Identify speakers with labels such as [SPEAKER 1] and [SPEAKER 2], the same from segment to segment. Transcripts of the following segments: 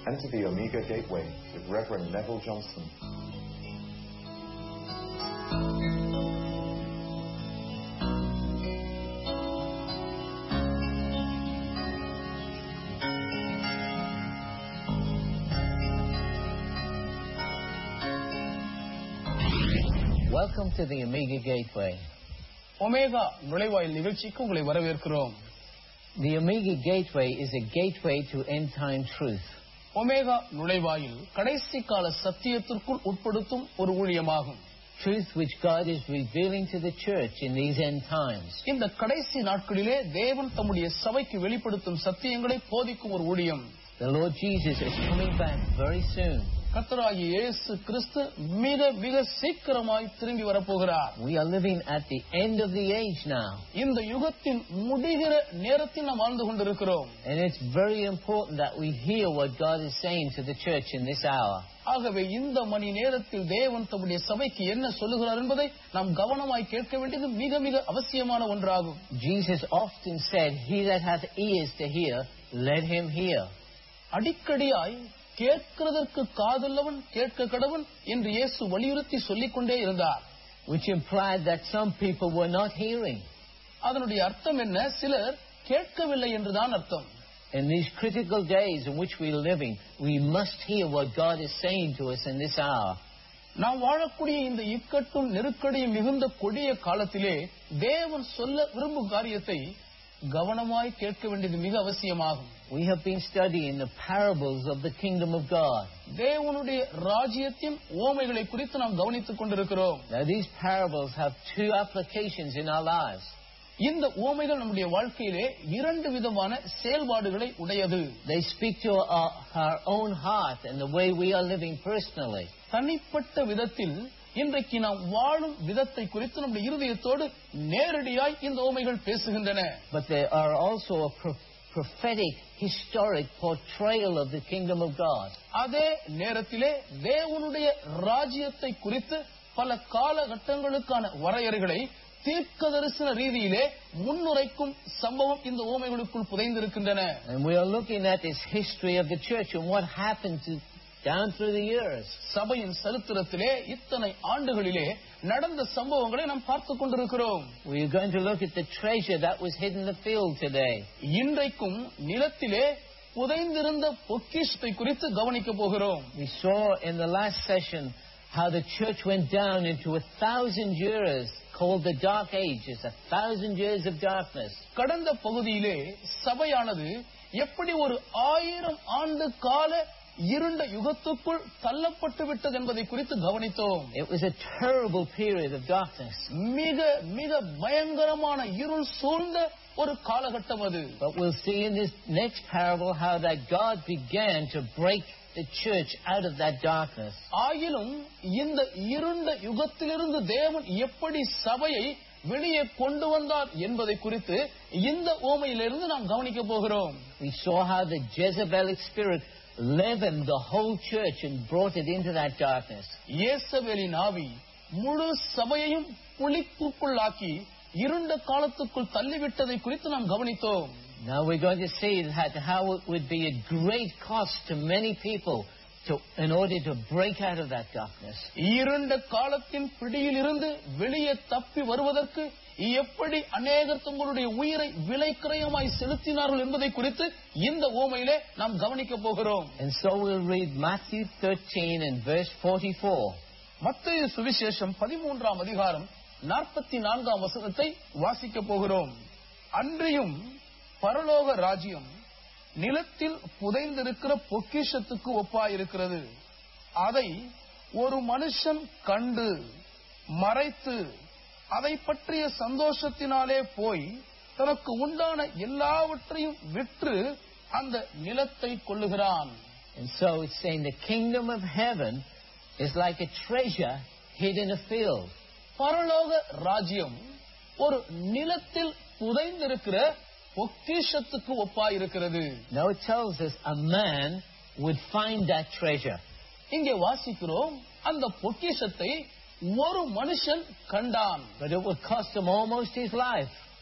[SPEAKER 1] Enter the Omega Gateway with Reverend Neville Johnson.
[SPEAKER 2] Welcome to the Omega Gateway.
[SPEAKER 3] Omega நுழைவாயில் நிகழ்ச்சிக்கு உங்களை வரவேற்கிறோம்
[SPEAKER 2] The Omega Gateway is a gateway to end time truth.
[SPEAKER 3] Omega நுழைவாயில் கடைசி கால சத்தியத்திற்குள் உட்படுத்தும் ஒரு ஊழியமாகும்
[SPEAKER 2] Truth which God is revealing to the church in these end times.
[SPEAKER 3] இந்த கடைசி நாட்களிலே தேவன் தம்முடைய சபைக்கு வெளிப்படுத்தும் சத்தியங்களை போதிக்கும் ஒரு ஊழியம்
[SPEAKER 2] The Lord Jesus is coming back very soon.
[SPEAKER 3] கர்த்தராகிய இயேசு கிறிஸ்து மிக மிக சீக்கிரமாய் திரும்பி வரப்போகிறார்
[SPEAKER 2] We are living at the end of the age now.
[SPEAKER 3] இந்த யுகத்தின் முடிகிற நேரத்தில் நாம் வாழ்ந்து கொண்டிருக்கிறோம்
[SPEAKER 2] And it's very important that we hear what God is saying to the church in this hour.
[SPEAKER 3] ஆகவே இந்த மணி நேரத்தில் தேவன் தம்முடைய சபைக்கு என்ன சொல்லுகிறார் என்பதை நாம் கவனமாய் கேட்க வேண்டியது மிக மிக அவசியமான ஒன்றாகும்
[SPEAKER 2] Jesus often said, He that hath ears to hear, let him hear.
[SPEAKER 3] அடிக்கடியாய் கேட்கிறதற்கு காதுள்ளவன் கேட்க கடவன் என்று இயேசு வலியுறுத்தி சொல்லிக் கொண்டே இருந்தார்
[SPEAKER 2] Which implied that some people were not hearing.
[SPEAKER 3] அதனுடைய அர்த்தம் என்ன சிலர் கேட்கவில்லை என்றுதான் அர்த்தம்
[SPEAKER 2] In these critical days in which we are living, we must hear what God is saying to us in this hour.
[SPEAKER 3] நாம் வாழக்கூடிய இந்த இக்கட்டும் நெருக்கடியும் மிகுந்த கொடிய காலத்திலே தேவன் சொல்ல விரும்பும் காரியத்தை கவனமாய் கேட்க வேண்டியது மிக அவசியமாகும்
[SPEAKER 2] We have been studying the parables of the kingdom of God.
[SPEAKER 3] தேவனுடைய ராஜ்யத்தின் ஓமைகளை குறித்து நாம் கவனித்துக் கொண்டிருக்கிறோம்
[SPEAKER 2] Now, these parables have two applications in our lives.
[SPEAKER 3] இந்த ஓமைகள் நம்முடைய வாழ்க்கையிலே இரண்டு விதமான செயல்பாடுகளை உடையது
[SPEAKER 2] They speak to our, our own heart and the way we are living personally.
[SPEAKER 3] தனிப்பட்ட விதத்தில் இன்றைக்கு நாம் வாழும் விதத்தை குறித்து நம்முடைய இருதயத்தோடு நேரடியாய் இந்த ஓமைகள் பேசுகின்றன
[SPEAKER 2] But they are also a pro- prophetic, historic portrayal of the kingdom of God.
[SPEAKER 3] அதே நேரத்திலே தேவனுடைய ராஜ்யத்தை குறித்து பல காலகட்டங்களுக்கான வரையறைகளை தீர்க்க தரிசன ரீதியிலே முன்னுரைக்கும் சம்பவம் இந்த ஓமைகளுக்குள் புதைந்திருக்கின்றன
[SPEAKER 2] And we are looking at this history of the church and what happened to, down through the years.
[SPEAKER 3] சபையின் சரித்திரத்திலே இத்தனை ஆண்டுகளிலே நடந்த சம்பவங்களை நாம் பார்த்துக் கொண்டிருக்கிறோம்
[SPEAKER 2] We are going to look at the treasure that was hidden in the field today.
[SPEAKER 3] இன்றைக்கும் நிலத்திலே புதைந்திருந்த பொக்கிஷத்தை குறித்து கவனிக்க போகிறோம்
[SPEAKER 2] We saw in the last session how the church went down into a thousand years called the Dark Ages, a thousand years of darkness.
[SPEAKER 3] கடந்த பகுதியிலே சபையானது எப்படி ஒரு ஆயிரம் ஆண்டு கால இருண்ட யுகத்துக்குள் தள்ளப்பட்டு விட்டது என்பதை குறித்து கவனித்தோம்
[SPEAKER 2] It was a terrible period of darkness.
[SPEAKER 3] மிக மிக பயங்கரமான இருள் சூழ்ந்த ஒரு காலகட்டம் அது
[SPEAKER 2] But we'll see in this next parable how that God began to break the church out of that darkness.
[SPEAKER 3] ஆயினும் இந்த இருண்ட யுகத்திலிருந்து தேவன் எப்படி சபையை வெளியே கொண்டு வந்தார் என்பதை குறித்து இந்த ஓமையிலிருந்து நாம் கவனிக்க போகிறோம்
[SPEAKER 2] We saw how the Jezebelic spirit leavened the whole church and brought it into that darkness.
[SPEAKER 3] இயேசபேலின் ஆவி முழு சபையையும் புளிப்புக்குள்ளாக்கி இருண்ட காலத்துக்குள் தள்ளிவிட்டதை குறித்து நாம் கவனித்தோம்
[SPEAKER 2] Now we're going to see that how it would be a great cost to many people to, in order to break out of that darkness.
[SPEAKER 3] இருண்ட காலத்தின் பிடியில் இருந்து வெளியே தப்பி வருவதற்கு எப்படி அநேகர் தங்களுடைய உயிரை விலைக்கிரயமாய் செலுத்தினார்கள் என்பதை குறித்து இந்த ஓமையிலே நாம் கவனிக்க போகிறோம்
[SPEAKER 2] And so we'll read Matthew 13 and verse 44.
[SPEAKER 3] மத்திய சுவிசேஷம் பதிமூன்றாம் அதிகாரம் நாற்பத்தி நான்காம் வசனத்தை வாசிக்க போகிறோம் அன்றியும் பரலோக ராஜ்யம் நிலத்தில் புதைந்திருக்கிற பொக்கிஷத்துக்கு ஒப்பாயிருக்கிறது அதை ஒரு மனுஷன் கண்டு மறைத்து அதை பற்றிய சந்தோஷத்தினாலே போய் தனக்கு உண்டான எல்லாவற்றையும் விற்று அந்த நிலத்தை கொள்ளுகிறான்
[SPEAKER 2] And so it's saying the kingdom of heaven is like a treasure hid in a field.
[SPEAKER 3] பரலோக ராஜ்யம் ஒரு நிலத்தில் புதைந்திருக்கிற பொக்கிஷத்துக்கு ஒப்பாயிருக்கிறது
[SPEAKER 2] Now it tells us a man would find that treasure.
[SPEAKER 3] இங்கே வாசிக்கிறோம் அந்த பொக்கிஷத்தை ஒரு மனுஷன் கண்டான்
[SPEAKER 2] But it would cost him almost his life.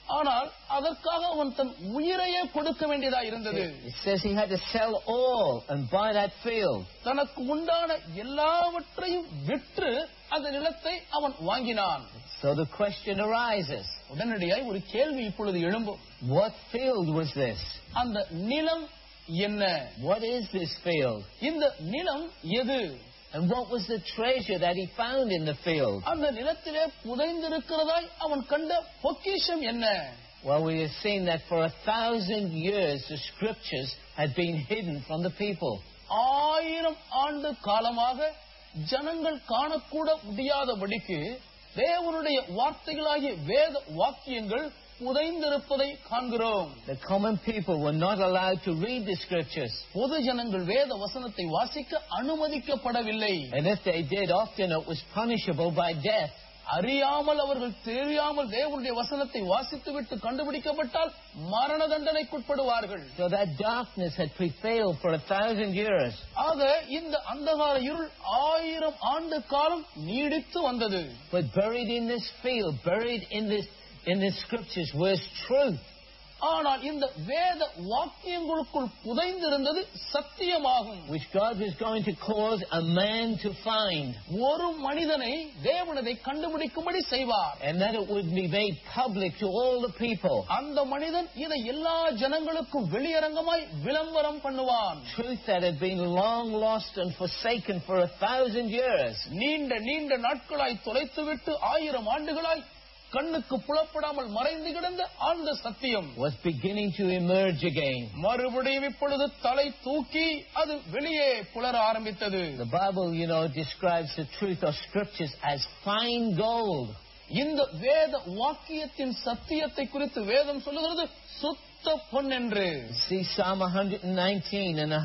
[SPEAKER 3] ஆனால் அதற்காக அவன் தன் உயிரையே கொடுக்க வேண்டியதா இருந்தது
[SPEAKER 2] It says he had to sell all and buy that field.
[SPEAKER 3] தனக்கு உண்டான எல்லாவற்றையும் விற்று அந்த நிலத்தை அவன் வாங்கினான்
[SPEAKER 2] So the question arises,
[SPEAKER 3] உடனடியாய் ஒரு கேள்வி இப்பொழுது எழும்பும்
[SPEAKER 2] what field was this?
[SPEAKER 3] அந்த நிலம் என்ன
[SPEAKER 2] What is this field?
[SPEAKER 3] இந்த நிலம் எது
[SPEAKER 2] And what was the treasure that he found in the field?
[SPEAKER 3] அந்த நிலத்திலே புதைந்திருக்கிறதாய் அவன் கண்ட பொக்கிஷம் என்ன
[SPEAKER 2] Well, we have seen that for a thousand years the scriptures had been hidden from the people.
[SPEAKER 3] ஆயிரம் ஆண்டு காலமாக ஜனங்கள் காணக்கூட முடியாதபடிக்கு தேவனுடைய வார்த்தைகளாகிய வேத வாக்கியங்கள் புதைந்திருப்பதை காண்கிறோம்
[SPEAKER 2] The common people were not allowed to read the scriptures.
[SPEAKER 3] பொது ஜனங்கள் வேத வசனத்தை வாசிக்க அனுமதிக்கப்படவில்லை
[SPEAKER 2] And if they did, often it was punishable by death.
[SPEAKER 3] அறியாமல் அவர்கள் தெரியாமல் தேவனுடைய வசனத்தை வாசித்துவிட்டு கண்டுபிடிக்கப்பட்டால் மரண தண்டனைக்குட்படுவார்கள்
[SPEAKER 2] So that darkness had prevailed for a thousand years.
[SPEAKER 3] ஆக இந்த அந்தகார இருள் ஆயிரம் ஆண்டு காலம் நீடித்து வந்தது
[SPEAKER 2] But buried in this field, buried in this in the scriptures was truth.
[SPEAKER 3] ஆனால் இந்த வேத வாக்கியங்களுக்குள் புதைந்திருந்தது சத்தியமாகும்
[SPEAKER 2] which God was going to cause a man to find,
[SPEAKER 3] ஒரு மனிதனை தேவனதை கண்டுபிடிக்கும்படி செய்வார்
[SPEAKER 2] and that it would be made public to all the people.
[SPEAKER 3] அந்த மனிதன் இதை எல்லா ஜனங்களுக்கும் வெளியரங்கமாய் விளம்பரம் பண்ணுவான்
[SPEAKER 2] Truth that had been long lost and forsaken for a thousand years.
[SPEAKER 3] நீண்ட நீண்ட நாட்களாய் தொலைத்துவிட்டு ஆயிரம் ஆண்டுகளாய் கண்ணுக்கு புலப்படாமல் மறைந்து கிடந்த ஆழ்ந்த சத்தியம்
[SPEAKER 2] Was beginning to emerge again.
[SPEAKER 3] மறுபடியும் இப்பொழுது தலை தூக்கி அது வெளியே புலர ஆரம்பித்தது
[SPEAKER 2] The Bible, you know, describes the truth of scriptures as fine gold.
[SPEAKER 3] இந்த வேத வாக்கியத்தின் சத்தியத்தை குறித்து வேதம் சொல்லுகிறது சுத்த பொன் என்று
[SPEAKER 2] See, Psalm 119 and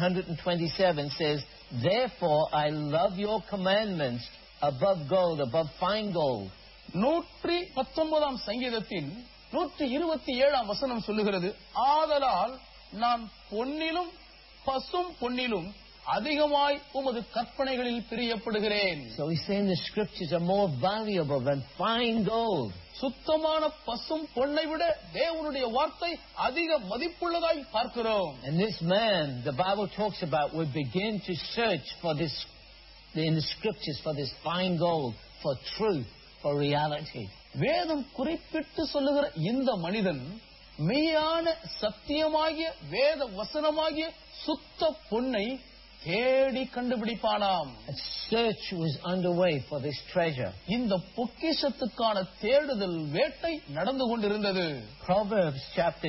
[SPEAKER 2] 127 says, Therefore I love your commandments above gold, above fine gold.
[SPEAKER 3] நூற்றி பத்தொன்பதாம் சங்கீதத்தின் நூற்றி இருபத்தி ஏழாம் வசனம் சொல்லுகிறது ஆதலால் நான் பொன்னிலும் பசும் பொன்னிலும் அதிகமாய் உமது கற்பனைகளில் பிரியப்படுகிறேன்
[SPEAKER 2] So he's saying the scriptures are more valuable than fine gold.
[SPEAKER 3] சுத்தமான பசும் பொன்னை விட தேவனுடைய வார்த்தை அதிக மதிப்புள்ளதாய் பார்க்கிறோம்
[SPEAKER 2] And this man, the Bible talks about, would begin to search for this, in the scriptures, for this fine gold, for truth, for reality.
[SPEAKER 3] வேதம் குறிப்பிட்டு சொல்லுகிற இந்த மனிதன் மெய்யான சத்தியமாகிய வேத வசனமாகிய சுத்த பொன்னை தேடி கண்டுபிடிப்பானாம்
[SPEAKER 2] A search was underway for this treasure.
[SPEAKER 3] இந்த பொக்கிஷத்துக்கான தேடுதல் வேட்டை நடந்து கொண்டிருந்தது
[SPEAKER 2] Proverbs chapter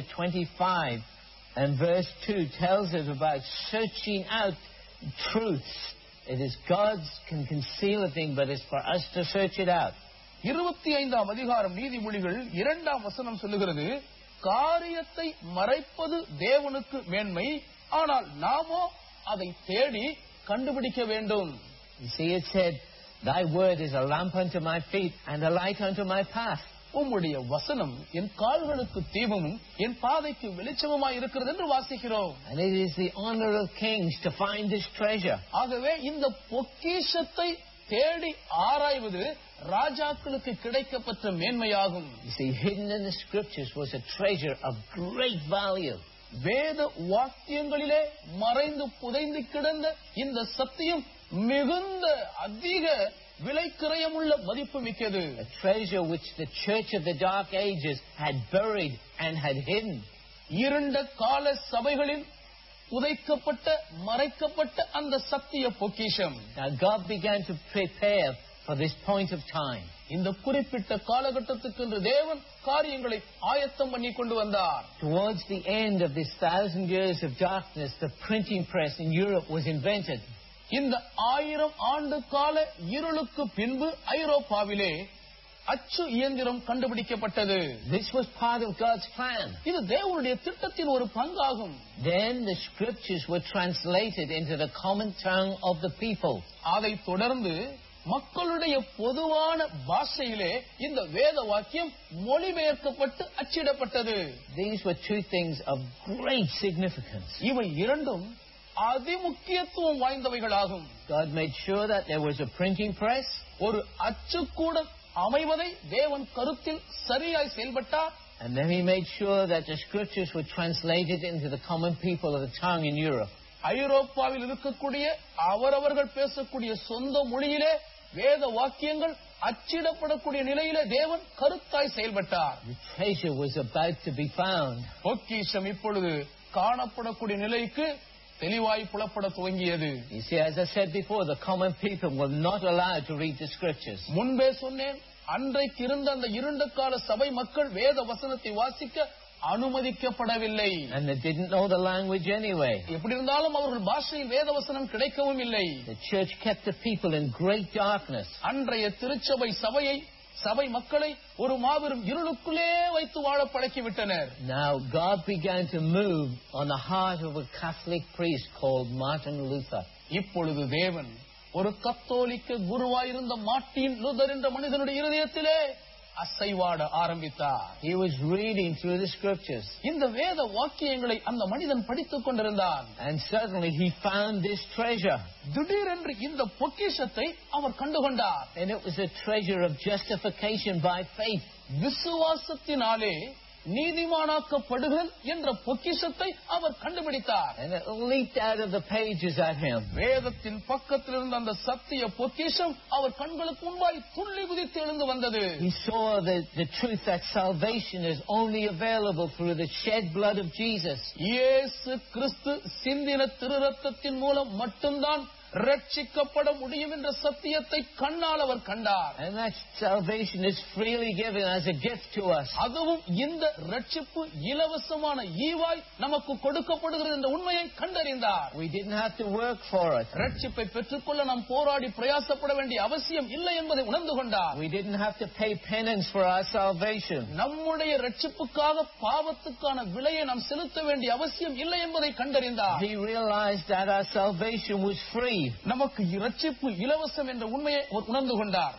[SPEAKER 2] 25 and verse 2 tells us about searching out truths. It is God's can conceal a thing, but it's for us to search it out.
[SPEAKER 3] இருபத்தி ஐந்தாம் அதிகாரம் நீதிமொழிகள் இரண்டாம் வசனம் சொல்லுகிறது காரியத்தை மறைப்பது தேவனுக்கு மேன்மை ஆனால் நாமோ அதை தேடி கண்டுபிடிக்க வேண்டும்
[SPEAKER 2] You see, it said, Thy word is a lamp unto my feet and a light unto my path.
[SPEAKER 3] உம்முடைய வசனம் என் கால்களுக்கு தீபமும் என் பாதைக்கு வெளிச்சமுமாய் இருக்கிறது என்று வாசிக்கிறோம்
[SPEAKER 2] And it is the honor of kings to find this treasure.
[SPEAKER 3] ஆகவே இந்த பொக்கிஷத்தை தேடி ஆராய்வது ராஜாக்களுக்கு கிடைக்கப்பட்ட மேன்மையாகும்
[SPEAKER 2] You see, hidden in the scriptures was a treasure of great value.
[SPEAKER 3] வேத வாக்கியங்களிலே மறைந்து புதைந்து கிடந்த இந்த சத்தியம் மிகுந்த அதிக விலைக்கிரயமுள்ள மதிப்பு மிக்கது
[SPEAKER 2] A treasure which the church of the dark ages had buried and had hidden.
[SPEAKER 3] இருண்ட கால சபைகளில் புதைக்கப்பட்ட மறைக்கப்பட்ட அந்த சத்திய பொக்கிஷம்
[SPEAKER 2] Now God began to prepare for this point of time.
[SPEAKER 3] இந்த குறிப்பிட்ட காலகட்டத்துக்கு என்று தேவன் காரியங்களை ஆயத்தம் பண்ணி கொண்டு வந்தார்
[SPEAKER 2] Towards the end of this thousand years of darkness, the printing press in Europe was invented.
[SPEAKER 3] இந்த ஆயிரம் ஆண்டு கால இருளுக்கு பின்பு ஐரோப்பாவிலே அச்சு இயந்திரம் கண்டுபிடிக்கப்பட்டது
[SPEAKER 2] This was part of God's plan.
[SPEAKER 3] இது தேவனுடைய திட்டத்தின் ஒரு பங்காகும்
[SPEAKER 2] Then the scriptures were translated into the common tongue of the people.
[SPEAKER 3] அதை தொடர்ந்து மக்களுடைய பொதுவான பாஷையிலே இந்த வேத வாக்கியம் மொழிபெயர்க்கப்பட்டு அச்சிடப்பட்டது
[SPEAKER 2] These were two things of great significance.
[SPEAKER 3] இவை இரண்டும் அதிமுக்கியத்துவம் வாய்ந்தவைகளாகும்
[SPEAKER 2] God made sure that there was a printing press,
[SPEAKER 3] ஒரு அச்சுக்கூடம் அமைவதை தேவன் கருத்தில் சரியாய் செயல்பட்டார்
[SPEAKER 2] And then he made sure that the scriptures were translated into the common people of the tongue in Europe.
[SPEAKER 3] ஐரோப்பாவில் இருக்கக்கூடிய அவரவர்கள் பேசக்கூடிய சொந்த மொழியிலே வேத வாக்கியங்கள் அச்சிடப்படக்கூடிய நிலையிலே தேவன் கருத்தாய் செயல்பட்டார்
[SPEAKER 2] The treasure was about to be found.
[SPEAKER 3] பொக்கிஷம் இப்பொழுது காணப்படக்கூடிய நிலைக்கு தெளிவாய் புலப்பட துவங்கியது
[SPEAKER 2] You see, as I said before, the common people were not allowed to read the scriptures.
[SPEAKER 3] முன்பே சொன்னேன் அன்றைக்கு இருந்த அந்த இருண்ட கால சபை மக்கள் வேத வசனத்தை வாசிக்க அனுமதிக்கப்படவில்லை
[SPEAKER 2] And they didn't know the language anyway.
[SPEAKER 3] எப்படி இருந்தாலும் அவர்கள் பாஷையில் வேத வசனம் கிடைக்கவும் இல்லை
[SPEAKER 2] The church kept the people in great darkness.
[SPEAKER 3] அன்றைய திருச்சபை சபையை சபை மக்களை ஒரு மாபெரும் இருளுக்குள்ளே வைத்து வாழ பழக்கிவிட்டனர்
[SPEAKER 2] Now God began to move on the heart of a Catholic priest called Martin Luther.
[SPEAKER 3] இப்பொழுது தேவன் ஒரு கத்தோலிக்க குருவாயிருந்த மார்ட்டின் லூதர் என்ற மனிதனுடைய இருதயத்திலே அசைவாட ஆரம்பித்தார்
[SPEAKER 2] He was reading through the scriptures.
[SPEAKER 3] இந்த வேத வாக்கியங்களை அந்த மனிதன் படித்துக் கொண்டிருந்தான்
[SPEAKER 2] And suddenly he found this treasure.
[SPEAKER 3] திடீரென்று இந்த பொக்கிஷத்தை அவர் கண்டுகொண்டார்
[SPEAKER 2] And it was a treasure of justification by faith.
[SPEAKER 3] விசுவாசத்தினாலே நீதிமானாக்கப்படுதல் என்ற பொக்கிஷத்தை அவர் கண்டுபிடித்தார்
[SPEAKER 2] And it leaped out of the pages at him.
[SPEAKER 3] வேதத்தின் பக்கத்தில் இருந்த அந்த சத்திய பொக்கிஷம் அவர் கண்களுக்கு முன்பாய் துள்ளி குதித்து எழுந்து வந்தது
[SPEAKER 2] He saw the, the truth that salvation is only available through the shed blood of Jesus.
[SPEAKER 3] இயேசு கிறிஸ்து சிந்தின திருரத்தத்தின் மூலம் மட்டும்தான் ரட்சிக்கப்பட முடியும் என்ற சத்தியத்தை கண்ணால் அவர் கண்டார்
[SPEAKER 2] And that salvation is freely given as a gift to us.
[SPEAKER 3] அதுவும் இந்த ரட்சிப்பு இலவசமான ஈவாய் நமக்கு கொடுக்கப்படுகிறது என்ற உண்மையை கண்டறிந்தார்
[SPEAKER 2] We didn't have to work for it.
[SPEAKER 3] ரட்சிப்பை பெற்றுக்கொள்ள நாம் போராடி பிரயாசப்பட வேண்டிய அவசியம் இல்லை என்பதை உணர்ந்து கொண்டார்
[SPEAKER 2] We didn't have to pay penance for our salvation.
[SPEAKER 3] நம்முடைய ரட்சிப்புக்காக பாவத்துக்கான விலையை நாம் செலுத்த வேண்டிய அவசியம் இல்லை என்பதை கண்டறிந்தார்
[SPEAKER 2] He realized that our salvation was free.
[SPEAKER 3] நமக்கு ரட்சிப்பு இலவசம் என்ற உண்மையை அவர் உணர்ந்து கொண்டார்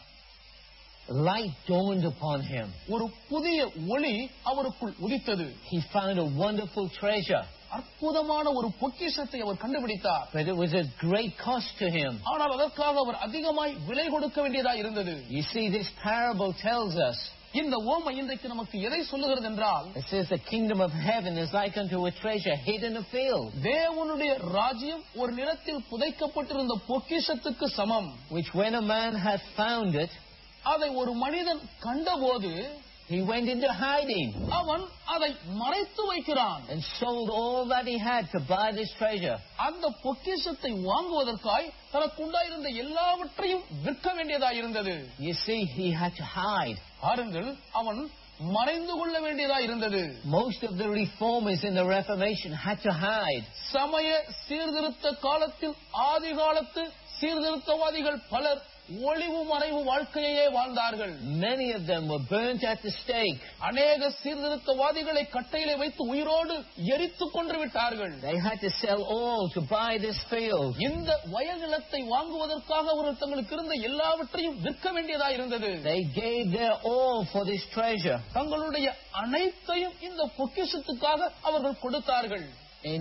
[SPEAKER 2] Light dawned upon him.
[SPEAKER 3] ஒரு புதிய ஒளி அவருக்குள் உதித்தது
[SPEAKER 2] He found a wonderful treasure,
[SPEAKER 3] அற்புதமான ஒரு பொக்கிஷத்தை அவர் கண்டுபிடித்தார்
[SPEAKER 2] but it was a great cost to him.
[SPEAKER 3] ஆனால் அதற்காக அவர் அதிகமாய் விலை கொடுக்க வேண்டியதா இருந்தது
[SPEAKER 2] You see, this parable tells us
[SPEAKER 3] இந்த ஓமை இன்றைக்கு நமக்கு எதை சொல்லுகிறது என்றால்
[SPEAKER 2] it says the kingdom of heaven is like unto a treasure hid in a field,
[SPEAKER 3] தேவனுடைய ராஜ்யம் ஒரு நிலத்தில் புதைக்கப்பட்டிருந்த பொக்கிஷத்துக்கு சமம்
[SPEAKER 2] which when a man hath found it,
[SPEAKER 3] அதை ஒரு மனிதன் கண்டபோது
[SPEAKER 2] he went into hiding
[SPEAKER 3] அவன் அதை மறைத்து வைக்கிறான்
[SPEAKER 2] and sold all that he had to buy this treasure.
[SPEAKER 3] அந்த பொக்கிஷத்தை வாங்குவதற்காய் தனக்கு உண்டாயிருந்த எல்லாவற்றையும் விற்க வேண்டியதா இருந்தது
[SPEAKER 2] You see, he had to hide.
[SPEAKER 3] பாருங்கள் அவன் மறைந்து கொள்ள வேண்டியதா இருந்தது
[SPEAKER 2] Most of the reformers in the Reformation had to hide.
[SPEAKER 3] சமய சீர்திருத்த காலத்தில் ஆதி காலத்து சீர்திருத்தவாதிகள் பலர் ஒளிவு மறைவு வாழ்க்கையே வாழ்ந்தார்கள்
[SPEAKER 2] Many of them were burnt at the stake.
[SPEAKER 3] அநேக சீர்திருத்தவாதிகளை கட்டையிலே வைத்து உயிரோடு எரித்துக் கொன்று விட்டார்கள்
[SPEAKER 2] They had to sell all to buy this field.
[SPEAKER 3] இந்த வயல் நிலத்தை வாங்குவதற்காக அவர்கள் தங்களுக்கு இருந்த எல்லாவற்றையும் விற்க வேண்டியதா இருந்தது
[SPEAKER 2] They gave their all for this treasure.
[SPEAKER 3] தங்களுடைய அனைத்தையும் இந்த பொக்கிஷத்துக்காக அவர்கள் கொடுத்தார்கள்
[SPEAKER 2] In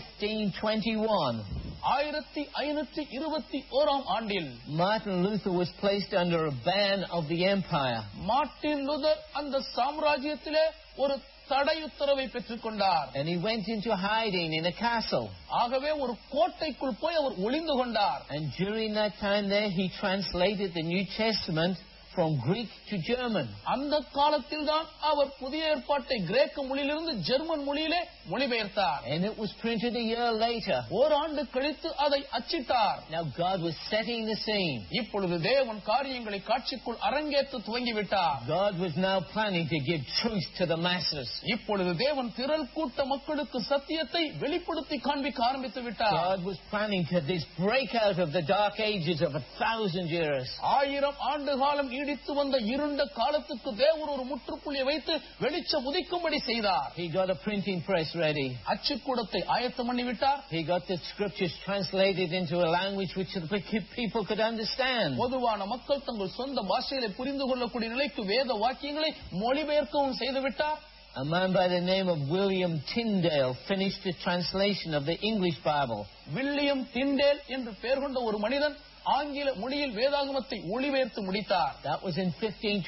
[SPEAKER 2] 1521,
[SPEAKER 3] ஆயிரத்தி ஐநூற்றி இருபத்தி ஓராம் ஆண்டில்
[SPEAKER 2] Martin Luther was placed under a ban of the empire.
[SPEAKER 3] Martin Luther அந்த சாம்ராஜ்யத்திலே ஒரு தடையுத்தரவை பெற்றுக் கொண்டார்
[SPEAKER 2] And he went into hiding in a castle.
[SPEAKER 3] ஆகவே ஒரு கோட்டைக்குள் போய் அவர் ஒளிந்து கொண்டார்
[SPEAKER 2] And during that time there, he translated the New Testament from Greek to German.
[SPEAKER 3] அந்த காலத்தில் தான் அவர் புதிய ஏற்பாட்டை கிரேக்க மொழியிலிருந்து ஜெர்மன் மொழியிலே மொழிபெயர்த்தார்
[SPEAKER 2] And it was printed a year later.
[SPEAKER 3] ஓராண்டு கழித்து அதை அச்சிட்டார்
[SPEAKER 2] Now God was setting the scene.
[SPEAKER 3] இப்பொழுது தேவன் காரியங்களை காட்சிக்குள் அரங்கேற்று துவங்கிவிட்டார்
[SPEAKER 2] God was now planning to give truth to the masses.
[SPEAKER 3] இப்பொழுது தேவன் திரள் கூட்ட மக்களுக்கு சத்தியத்தை வெளிப்படுத்தி காண்பிக்க ஆரம்பித்து விட்டார்
[SPEAKER 2] God was planning to this breakout of the dark ages of a thousand years.
[SPEAKER 3] ஆயிரம் ஆண்டு காலம் நீடித்து வந்த இருண்ட காலத்துக்கு தேவன் ஒரு முற்றுப்புள்ளியை வைத்து வெளிச்சம் உதிக்கும்படி செய்தார்
[SPEAKER 2] He got a printing press ready.
[SPEAKER 3] அச்சுக்கூடத்தை ஆயத்தம் பண்ணிவிட்டார்
[SPEAKER 2] He got the scriptures translated into a language which the people could understand.
[SPEAKER 3] பொதுவான மக்கள் தங்கள் சொந்த பாஷையில புரிந்து கொள்ளக்கூடிய நிலைக்கு வேத வாக்கியங்களை மொழிபெயர்க்கவும் செய்து விட்டார்
[SPEAKER 2] A man by the name of William Tyndale finished the translation of the English Bible.
[SPEAKER 3] William Tyndale என்று பெயர் கொண்ட ஒரு மனிதன் ஆங்கில மொழியில் வேதாகமத்தை ஒளிபெயர்த்து முடித்தார்
[SPEAKER 2] That was in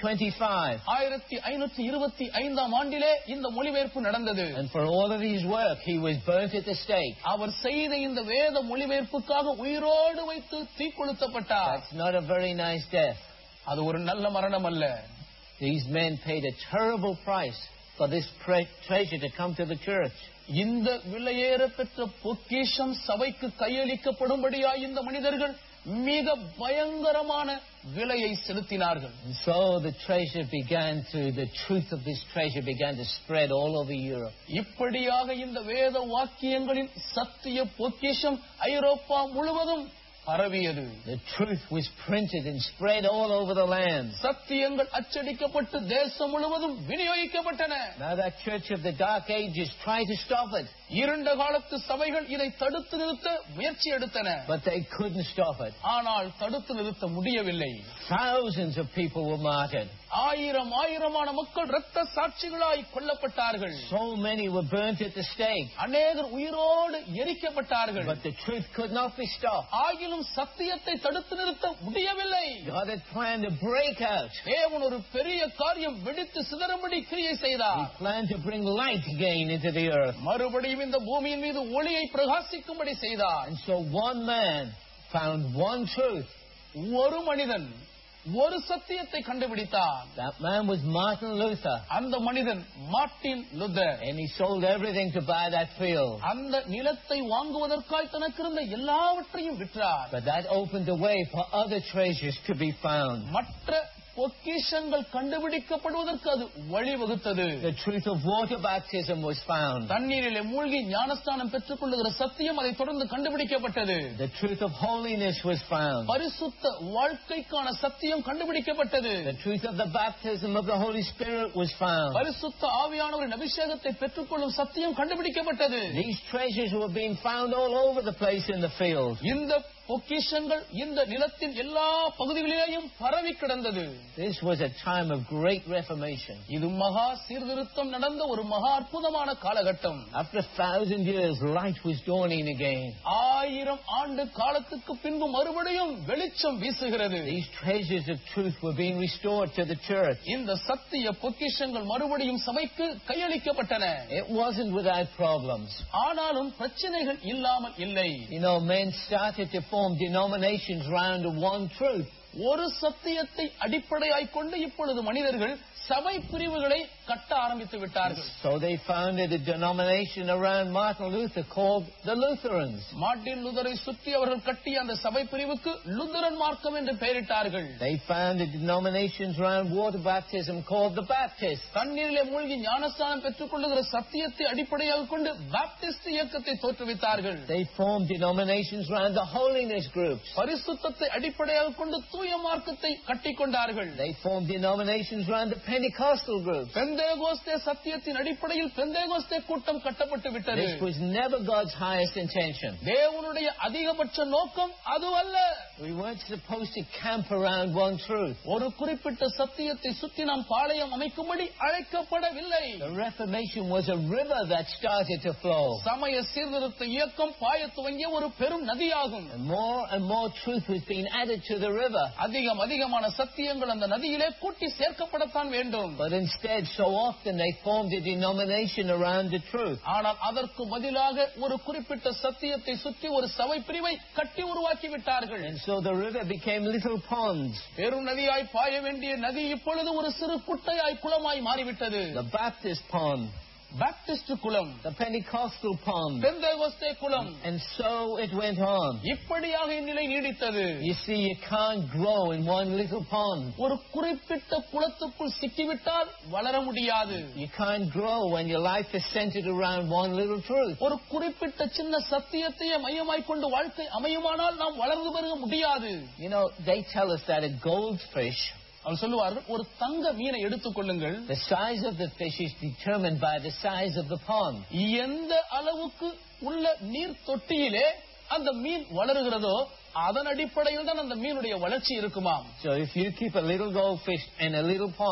[SPEAKER 2] 1525.
[SPEAKER 3] ஆயிரத்தி ஐநூற்றி இருபத்தி ஐந்தாம் ஆண்டிலே இந்த மொழிபெயர்ப்பு நடந்தது
[SPEAKER 2] And for all of his work, he was burnt at the stake.
[SPEAKER 3] அவர் செய்த இந்த வேத மொழிபெயர்ப்புக்காக உயிரோடு வைத்து தீக்கொளுத்தப்பட்டார்
[SPEAKER 2] That's not a very nice death.
[SPEAKER 3] அது ஒரு நல்ல மரணம் அல்ல
[SPEAKER 2] These men paid a terrible price for this pre- treasure to come to the church.
[SPEAKER 3] இந்த விலையேற பெற்ற பொக்கிஷம் சபைக்கு கையளிக்கப்படும்படியா இந்த மனிதர்கள் மிக பயங்கரமான விலையை செலுத்தினார்கள்
[SPEAKER 2] And so the treasure began to, the truth of this treasure began to spread all over Europe.
[SPEAKER 3] இப்படியாக இந்த வேத வாக்கியங்களின் சத்திய பொக்கிஷம் ஐரோப்பா முழுவதும் பரவியது
[SPEAKER 2] The truth was printed and spread all over the land.
[SPEAKER 3] சத்தியங்கள் அச்சடிக்கப்பட்டு தேசம் முழுவதும் விநியோகிக்கப்பட்டன
[SPEAKER 2] Now that church of the Dark Ages tried to stop it,
[SPEAKER 3] இருண்ட காலத்து சபைகள் இதை தடுத்து நிறுத்த முயற்சி எடுத்தன
[SPEAKER 2] but they couldn't stop it.
[SPEAKER 3] ஆனால் தடுத்து நிறுத்த முடியவில்லை
[SPEAKER 2] Thousands of people were martyred.
[SPEAKER 3] ஆயிரம் ஆயிரமான மக்கள் இரத்த சாட்சிகளாய் கொல்லப்பட்டார்கள்
[SPEAKER 2] So many were burnt at the stake.
[SPEAKER 3] அநேகர் உயிரோடு எரிக்கப்பட்டார்கள்
[SPEAKER 2] But the truth could not be stopped.
[SPEAKER 3] ஆகிலும் சத்தியத்தை தடுத்து நிறுத்த முடியவில்லை
[SPEAKER 2] God had planned to break out.
[SPEAKER 3] தேவன் ஒரு பெரிய காரியம் வெடித்து சிதறும்படி கிரியை
[SPEAKER 2] He
[SPEAKER 3] செய்தார்
[SPEAKER 2] planned to bring light again into the earth.
[SPEAKER 3] மறுபடியும் இந்த பூமியின் மீது ஒளியை பிரகாசிக்கும்படி செய்தார்
[SPEAKER 2] And so one man found one truth.
[SPEAKER 3] ஒரு மனிதன் ஒரு சத்தியத்தை கண்டுபிடித்தார்
[SPEAKER 2] That man was Martin Luther.
[SPEAKER 3] அந்த மனிதன் Martin Luther
[SPEAKER 2] And he sold everything to buy that field.
[SPEAKER 3] அந்த நிலத்தை வாங்குவதற்காய் தனக்கு இருந்த எல்லாவற்றையும் விற்றார்
[SPEAKER 2] But that opened the way for other treasures to be found.
[SPEAKER 3] மற்ற பொக்கிஷங்கள் கண்டுபிடிக்கப்படுவதற்கு அது வழிவகுத்தது
[SPEAKER 2] The truth of water baptism was found.
[SPEAKER 3] தண்ணீரிலே மூழ்கி ஞானஸ்தானம் பெற்றுக் கொள்ளுகிற சத்தியம் அதை தொடர்ந்து கண்டுபிடிக்கப்பட்டது
[SPEAKER 2] The truth of holiness was found.
[SPEAKER 3] பரிசுத்த வாழ்க்கைக்கான சத்தியம் கண்டுபிடிக்கப்பட்டது
[SPEAKER 2] The truth of the baptism of the Holy Spirit was found.
[SPEAKER 3] பரிசுத்த ஆவியானவரின் அபிஷேகத்தை பெற்றுக்கொள்ளும் சத்தியம் கண்டுபிடிக்கப்பட்டது
[SPEAKER 2] These treasures were being found all over the place in the field.
[SPEAKER 3] இந்த பொக்கிஷங்கள் இந்த நிலத்தின் எல்லா பகுதிகளிலேயும் பரவி கிடந்தது
[SPEAKER 2] This was a time of great reformation.
[SPEAKER 3] இது மகா சீர்திருத்தம் நடந்த ஒரு மகா அற்புதமான காலகட்டம்
[SPEAKER 2] After a thousand years, light was dawning again.
[SPEAKER 3] ஆயிரம் ஆண்டு காலத்துக்கு பின்பு மறுபடியும் வெளிச்சம் வீசுகிறது
[SPEAKER 2] These treasures of truth were being restored to the church.
[SPEAKER 3] இந்த சத்திய பொக்கிஷங்கள் மறுபடியும் சபைக்கு கையளிக்கப்பட்டன
[SPEAKER 2] It wasn't without problems.
[SPEAKER 3] ஆனாலும் பிரச்சனைகள் இல்லாமல் இல்லை
[SPEAKER 2] You know, men started to form denominations round one truth.
[SPEAKER 3] ஒரு சத்தியத்தை அடிப்படையாய் கொண்டு இப்பொழுது மனிதர்கள் சபை பிரிவுகளை கட்ட ஆரம்பித்து விட்டார்கள்
[SPEAKER 2] So they founded a denomination around Martin Luther called the Lutherans.
[SPEAKER 3] Martin லுதரை சுற்றி அவர்கள் கட்டிய அந்த சபை பிரிவுக்கு லுதரன் மார்க்கம் என்று பெயரிட்டார்கள்
[SPEAKER 2] They founded denominations around water baptism called the Baptists.
[SPEAKER 3] தண்ணீரிலே மூழ்கி ஞானஸ்தானம் பெற்றுக் கொள்ளுகிற சத்தியத்தை அடிப்படையாக கொண்டு பாப்டிஸ்ட் இயக்கத்தை தோற்றுவித்தார்கள்
[SPEAKER 2] They formed denominations around the holiness groups.
[SPEAKER 3] பரிசுத்தத்தை அடிப்படையாக கொண்டு தூய மார்க்கத்தை கட்டிக்கொண்டார்கள்
[SPEAKER 2] They formed denominations around the Pentecostal groups.
[SPEAKER 3] Pentecost சத்தியத்தின் அடிப்படையில் பெந்தேகோஸ்தே கூட்டம் கட்டப்பட்டு விட்டது
[SPEAKER 2] This was never God's highest intention.
[SPEAKER 3] தேவனுடைய அதிகபட்ச நோக்கம் அதுவல்ல
[SPEAKER 2] We weren't supposed to camp around one truth.
[SPEAKER 3] ஒரு குறிப்பிட்ட சத்தியத்தை சுற்றி நாம் பாளையம் அமைக்கும்படி அழைக்கப்படவில்லை
[SPEAKER 2] The Reformation was a river that started to flow.
[SPEAKER 3] சமய சீர்திருத்த இயக்கம் பாய துவங்கிய ஒரு பெரும் நதியாகும்
[SPEAKER 2] And more and more truth was being added to the river.
[SPEAKER 3] அதிகம் அதிகமான சத்தியங்கள் அந்த நதியிலே கூட்டி சேர்க்கப்படத்தான் வேண்டும்
[SPEAKER 2] But instead, so often they formed a denomination around the truth.
[SPEAKER 3] ஆனால் அதற்கு பதிலாக ஒரு குறிப்பிட்ட சத்தியத்தை சுற்றி ஒரு சபை பிரிவை கட்டி உருவாக்கி விட்டார்கள்
[SPEAKER 2] And so the river became little ponds.
[SPEAKER 3] பெரும் நதியாய் பாய வேண்டிய நதி இப்பொழுது ஒரு சிறு குட்டையாய் குளமாய் மாறிவிட்டது
[SPEAKER 2] The Baptist pond,
[SPEAKER 3] பாப்டிஸ்ட் குளம்
[SPEAKER 2] the Pentecostal pond.
[SPEAKER 3] பெந்தேகோஸ்தே குளம்
[SPEAKER 2] And so it went on.
[SPEAKER 3] இப்படியாக இந்நிலை நீடித்தது
[SPEAKER 2] You see, you can't grow in one little pond.
[SPEAKER 3] ஒரு குறிப்பிட்ட குளத்துக்குள் சிக்கிவிட்டால் வளர முடியாது
[SPEAKER 2] You can't grow when your life is centered around one little truth.
[SPEAKER 3] ஒரு குறிப்பிட்ட சின்ன சத்தியத்தையே மையமாய் கொண்டு வாழ்க்கை அமையுமானால் நாம் வளர்ந்து பெருக முடியாது
[SPEAKER 2] You know, they tell us that a goldfish,
[SPEAKER 3] அவர் சொல்லுவார்கள் ஒரு தங்க மீனை எடுத்துக் கொள்ளுங்கள்
[SPEAKER 2] the size of the fish is determined by the size of the pond.
[SPEAKER 3] எந்த அளவுக்கு உள்ள நீர் தொட்டியிலே அந்த மீன் வளருகிறதோ அதன் அடிப்படையில் தான் அந்த மீனுடைய வளர்ச்சி இருக்குமாம்
[SPEAKER 2] So if you keep a little goldfish in a little pond,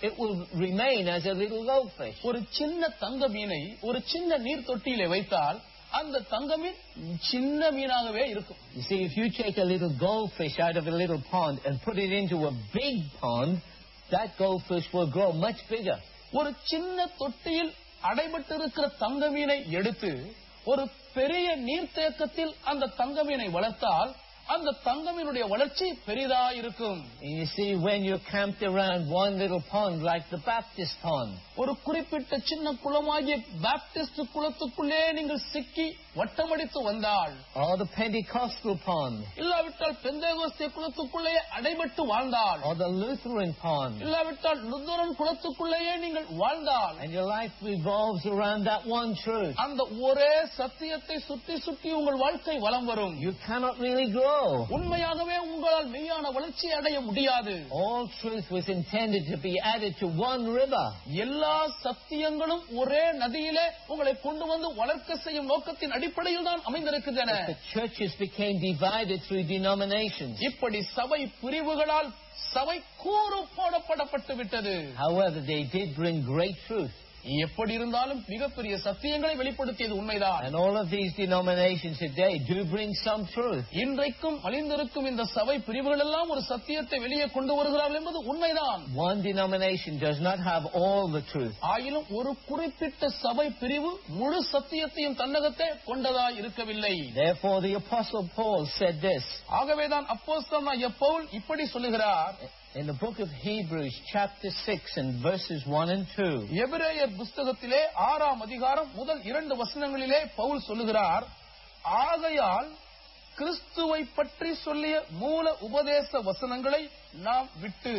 [SPEAKER 2] it will remain as a little goldfish.
[SPEAKER 3] ஒரு சின்ன தங்க மீனை ஒரு சின்ன நீர் தொட்டியிலே வைத்தால் அந்த தங்க மீன் சின்ன மீனாகவே இருக்கும்
[SPEAKER 2] You see, if you take a little goldfish out of a little pond and put it into a big pond, that goldfish will grow much bigger.
[SPEAKER 3] ஒரு சின்ன தொட்டியில் அடைபட்டிருக்கிற தங்க மீனை எடுத்து ஒரு பெரிய நீர்த்தேக்கத்தில் அந்த தங்க மீனை வளர்த்தால் அந்த தங்க மீனுடைய வளர்ச்சி பெரிதா இருக்கும்
[SPEAKER 2] And you see, when you're camped around one little pond like the Baptist pond,
[SPEAKER 3] ஒரு குறிப்பிட்ட சின்ன குளமாகிய பாப்டிஸ்ட் குளத்துக்குள்ளே நீங்கள் சிக்கி வட்டமடித்து வந்தால்
[SPEAKER 2] or the Pentecostal pond,
[SPEAKER 3] இல்லாவிட்டால் பெந்தேகோஸ்தே குளத்துக்குள்ளேயே அடைபட்டு வாழ்ந்தால்
[SPEAKER 2] or the Lutheran pond,
[SPEAKER 3] இல்லாவிட்டால் லுத்தரன் குளத்துக்குள்ளேயே நீங்கள் வாழ்ந்தால்
[SPEAKER 2] and your life revolves around that one truth,
[SPEAKER 3] அந்த ஒரே சத்தியத்தை சுற்றி சுற்றி உங்கள் வாழ்க்கை வலம் வரும்
[SPEAKER 2] you cannot really grow.
[SPEAKER 3] உண்மையாகவே உங்களால் மெய்யான வளர்ச்சி அடைய முடியாது
[SPEAKER 2] All truth was intended to be added to one river.
[SPEAKER 3] எல்லா சத்தியங்களும் ஒரே நதியிலே உங்களை கொண்டு வந்து வளர்க்க செய்யும் நோக்கத்தின் அடிப்படையில் தான் அமைந்திருக்கின்றன
[SPEAKER 2] The churches became divided through denominations.
[SPEAKER 3] இப்படி சபை பிரிவுகளால் சபை கூறு போடப்படப்பட்டு விட்டது
[SPEAKER 2] However, they did bring great truth.
[SPEAKER 3] எப்படி இருந்தாலும் மிகப்பெரிய சத்தியங்களை வெளிப்படுத்தியது உண்மைதான்
[SPEAKER 2] And all of these denominations today do bring some truth.
[SPEAKER 3] இன்றைக்கும் அழிந்திருக்கும் இந்த சபை பிரிவுகள் எல்லாம் ஒரு சத்தியத்தை வெளியே கொண்டு வருகிறார்கள் என்பது உண்மைதான்
[SPEAKER 2] One denomination does not have all the truth.
[SPEAKER 3] ஆயினும் ஒரு குறிப்பிட்ட சபை பிரிவு முழு சத்தியத்தையும் தன்னகத்தே கொண்டதாய் இருக்கவில்லை
[SPEAKER 2] Therefore, the Apostle Paul said this
[SPEAKER 3] ஆகவேதான் அப்போஸ்தலனாகிய பவுல் இப்படி சொல்லுகிறார்
[SPEAKER 2] in the book of Hebrews, chapter 6, and verses 1 and 2.
[SPEAKER 3] எபிரேயர் புஸ்தகத்திலே ஆறாம் அதிகாரம் முதல் இரண்டு வசனங்களிலே பவுல் சொல்லுகிறார் ஆகையால் கிறிஸ்துவை பற்றி சொல்லிய மூல உபதேச வசனங்களை நாம் விட்டு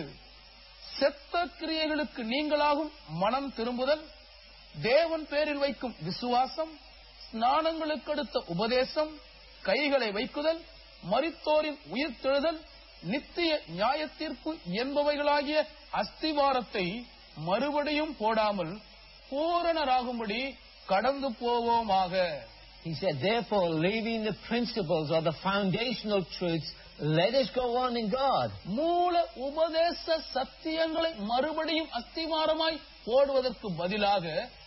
[SPEAKER 3] செத்த கிரியைகளுக்கு நீங்களாகும் மனம் திரும்புதல் தேவன் பேரில் வைக்கும் விசுவாசம் ஸ்நானங்களுக்கு அடுத்த உபதேசம் கைகளை வைக்குதல் மரித்தோரின் உயிர்த்தெழுதல் நித்திய நியாயத்தீர்ப்பு என்பவைகளாகிய அஸ்திவாரத்தை மறுபடியும் போடாமல் பூரணராகும்படி கடந்து போவோமாக
[SPEAKER 2] He said, therefore, leaving the principles or the foundational truths, let us go on in God.
[SPEAKER 3] மூல உபதேச சத்தியங்களை மறுபடியும் அஸ்திவாரமாய் போடுவதற்கு பதிலாக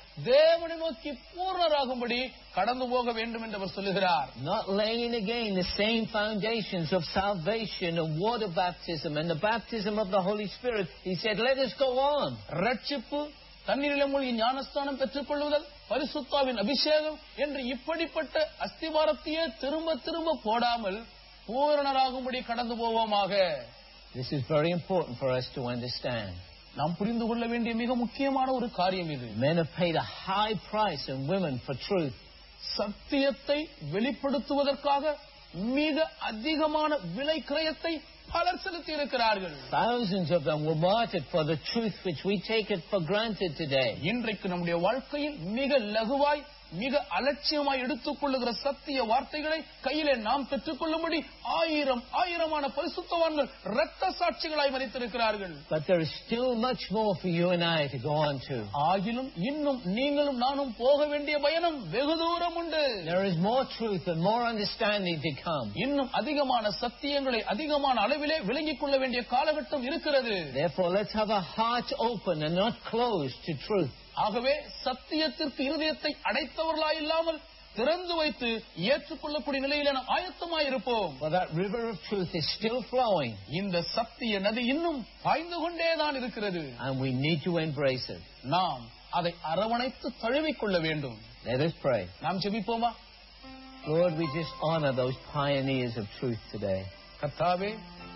[SPEAKER 3] தேவனை நோக்கி பூர்ணராகும்படி கடந்து போக வேண்டும் என்று அவர் சொல்லுகிறார்
[SPEAKER 2] Not laying again the same foundations of salvation and water baptism and the baptism of the Holy Spirit. He said, let us go on.
[SPEAKER 3] ரட்சிப்பு தண்ணீரில மூழ்கி ஞானஸ்தானம் பெற்றுக் கொள்ளுதல் பரிசுத்தாவின் அபிஷேகம் என்று இப்படிப்பட்ட அஸ்திவாரத்தையே திரும்ப திரும்ப போடாமல் பூரணராகும்படி கடந்து போவோமாக
[SPEAKER 2] This is very important for us to understand.
[SPEAKER 3] நாம் புரிந்து கொள்ள வேண்டிய மிக முக்கியமான ஒரு காரியம் இது
[SPEAKER 2] Men have paid a high price and women for truth.
[SPEAKER 3] சத்தியத்தை வெளிப்படுத்துவதற்காக மிக அதிகமான விலை கிரயத்தை பலர் செலுத்தி இருக்கிறார்கள்
[SPEAKER 2] Thousands of them were martyred for the truth which we take it for granted today.
[SPEAKER 3] இன்றைக்கு நம்முடைய வாழ்க்கையில் மிக லகுவாய் மிக அலட்சியமாய் எடுத்துக் கொள்ளுகிற சத்திய வார்த்தைகளை கையிலே நாம் பெற்றுக் கொள்ளும்படி ஆயிரம் ஆயிரமான பரிசுத்தவான்கள் இரத்த சாட்சிகளாய் மறித்திருக்கிறார்கள்
[SPEAKER 2] But there is still much more for you and I to go on to.
[SPEAKER 3] ஆகிலும் இன்னும் நீங்களும் நானும் போக வேண்டிய பயணம் வெகு தூரம் உண்டு
[SPEAKER 2] There is more truth and more understanding to come.
[SPEAKER 3] இன்னும் அதிகமான சத்தியங்களை அதிகமான அளவிலே விளங்கிக் கொள்ள வேண்டிய காலகட்டம் இருக்கிறது
[SPEAKER 2] Therefore, let's have a heart open and not closed to truth.
[SPEAKER 3] ஆகவே சத்தியத்திற்கு இருதயத்தை அடைத்தவர்களாய் இல்லாமல் திறந்து வைத்து ஏற்றுக்கொள்ளக்கூடிய நிலையில நாம் ஆயத்தமாயிருப்போம்
[SPEAKER 2] For that river of truth is still flowing,
[SPEAKER 3] இந்த சத்திய நதி இன்னும் பாய்ந்து கொண்டேதான் இருக்கிறது
[SPEAKER 2] and we need to embrace it.
[SPEAKER 3] நாம் அதை அரவணைத்து தழுவிக்கொள்ள வேண்டும்
[SPEAKER 2] Let us pray.
[SPEAKER 3] நாம் ஜெபிப்போமா
[SPEAKER 2] Lord, we just honor those pioneers of truth today.
[SPEAKER 3] கர்த்தாவே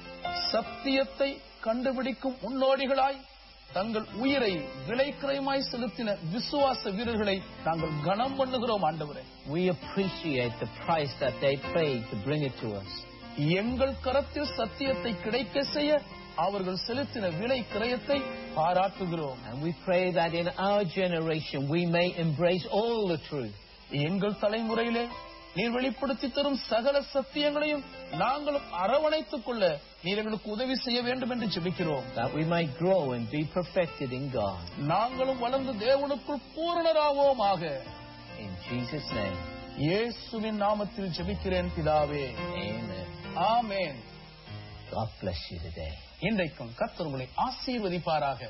[SPEAKER 3] சத்தியத்தை கண்டுபிடிக்கும் முன்னோடிகளாய் தங்கள் உயிரை விலைக்கிரயமாய் செலுத்தின விசுவாச வீரர்களை நாங்கள் கனம் பண்ணுகிறோம் ஆண்டவரே
[SPEAKER 2] We appreciate the price that they paid to bring it to us.
[SPEAKER 3] எங்கள் கரத்தில் சத்தியத்தை கிடைக்க செய்ய அவர்கள் செலுத்தின விலை கிரயத்தை பாராட்டுகிறோம்
[SPEAKER 2] And we pray that in our generation we may embrace all the truth.
[SPEAKER 3] எங்கள் தலைமுறையிலே நீர் வெளிப்படுத்தி தரும் சகல சத்தியங்களையும் நாங்களும் அரவணைத்துக் கொள்ள நீர் எங்களுக்கு உதவி செய்ய வேண்டும் என்று ஜெபிக்கிறோம்
[SPEAKER 2] that we might grow and be perfected in God.
[SPEAKER 3] நாங்களும் வளர்ந்து தேவனுக்குள் பூரணராவோமாக
[SPEAKER 2] In Jesus' name,
[SPEAKER 3] இயேசுவின் நாமத்தில் ஜெபிக்கிறேன் பிதாவே
[SPEAKER 2] amen.
[SPEAKER 3] Amen
[SPEAKER 2] God bless you today.
[SPEAKER 3] இன்றைக்கும் கர்த்தர் உங்களை ஆசீர்வதிப்பாராக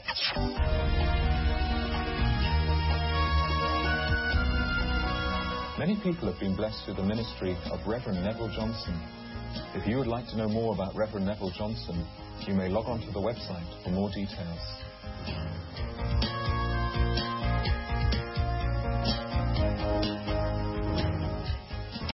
[SPEAKER 1] Many people have been blessed through the ministry of Reverend Neville Johnson. If you would like to know more about Reverend Neville Johnson, you may log on to the website for more details.